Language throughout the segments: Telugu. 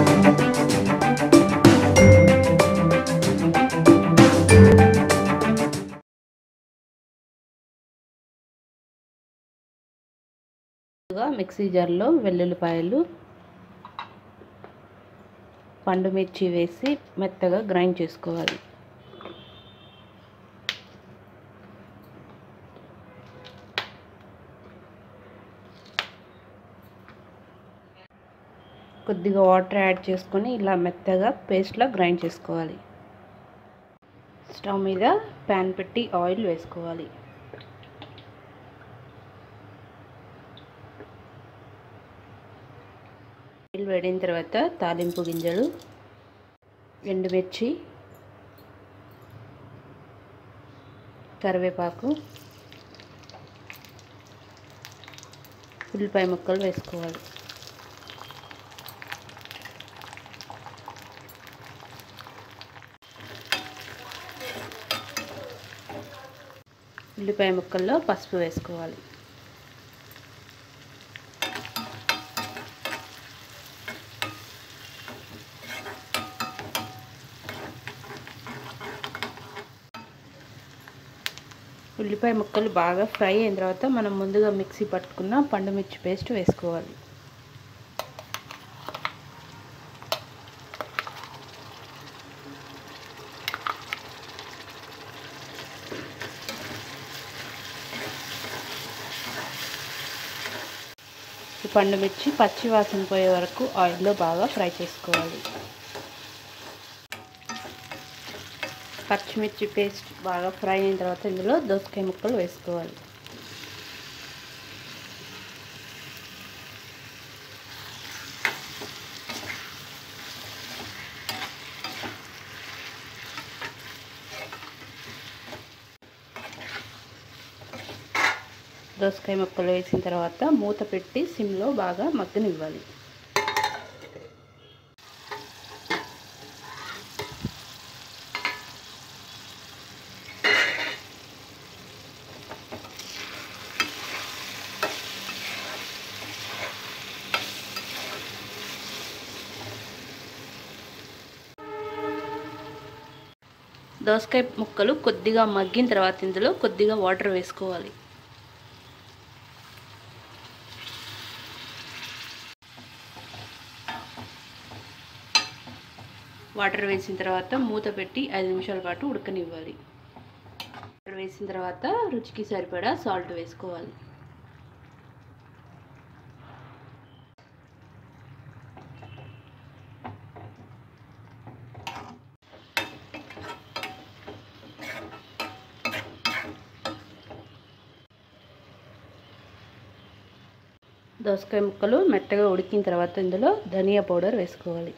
మిక్సీ జార్లో వెల్లుల్లిపాయలు పండు మిర్చి వేసి మెత్తగా గ్రైండ్ చేసుకోవాలి కొద్దిగా వాటర్ యాడ్ చేసుకొని ఇలా మెత్తగా పేస్ట్లా గ్రైండ్ చేసుకోవాలి స్టవ్ మీద ప్యాన్ పెట్టి ఆయిల్ వేసుకోవాలి ఆయిల్ వేడిన తర్వాత తాలింపు గింజలు ఎండుమిర్చి కరివేపాకు ఉల్లిపాయ ముక్కలు వేసుకోవాలి ఉల్లిపాయ ముక్కల్లో పసుపు వేసుకోవాలి ఉల్లిపాయ ముక్కలు బాగా ఫ్రై అయిన తర్వాత మనం ముందుగా మిక్సీ పట్టుకున్న పండు మిర్చి పేస్ట్ వేసుకోవాలి ఈ పండు మిర్చి పచ్చి వాసన పోయే వరకు ఆయిల్లో బాగా ఫ్రై చేసుకోవాలి పచ్చిమిర్చి పేస్ట్ బాగా ఫ్రై అయిన తర్వాత ఇందులో దోసకాయ ముక్కలు వేసుకోవాలి దోసకాయ ముక్కలు వేసిన తర్వాత మూత పెట్టి సిమ్లో బాగా మగ్గనివ్వాలి దోసకాయ ముక్కలు కొద్దిగా మగ్గిన తర్వాత ఇందులో కొద్దిగా వాటర్ వేసుకోవాలి వాటర్ వేసిన తర్వాత మూత పెట్టి ఐదు నిమిషాల పాటు ఉడకనివ్వాలి వాటర్ వేసిన తర్వాత రుచికి సరిపడా సాల్ట్ వేసుకోవాలి దోసకాయ ముక్కలు మెత్తగా ఉడికిన తర్వాత ఇందులో ధనియా పౌడర్ వేసుకోవాలి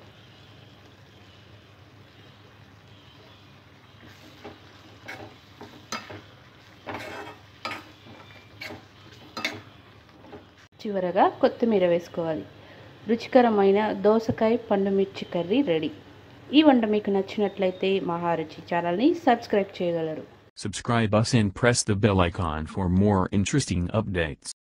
చివరగా కొత్తిమీర వేసుకోవాలి రుచికరమైన దోసకాయ పండు మిర్చి కర్రీ రెడీ ఈ వంట మీకు నచ్చినట్లయితే మహారుచి ఛానల్ని సబ్స్క్రైబ్ చేయగలరు Subscribe us and press the bell icon for more interesting updates.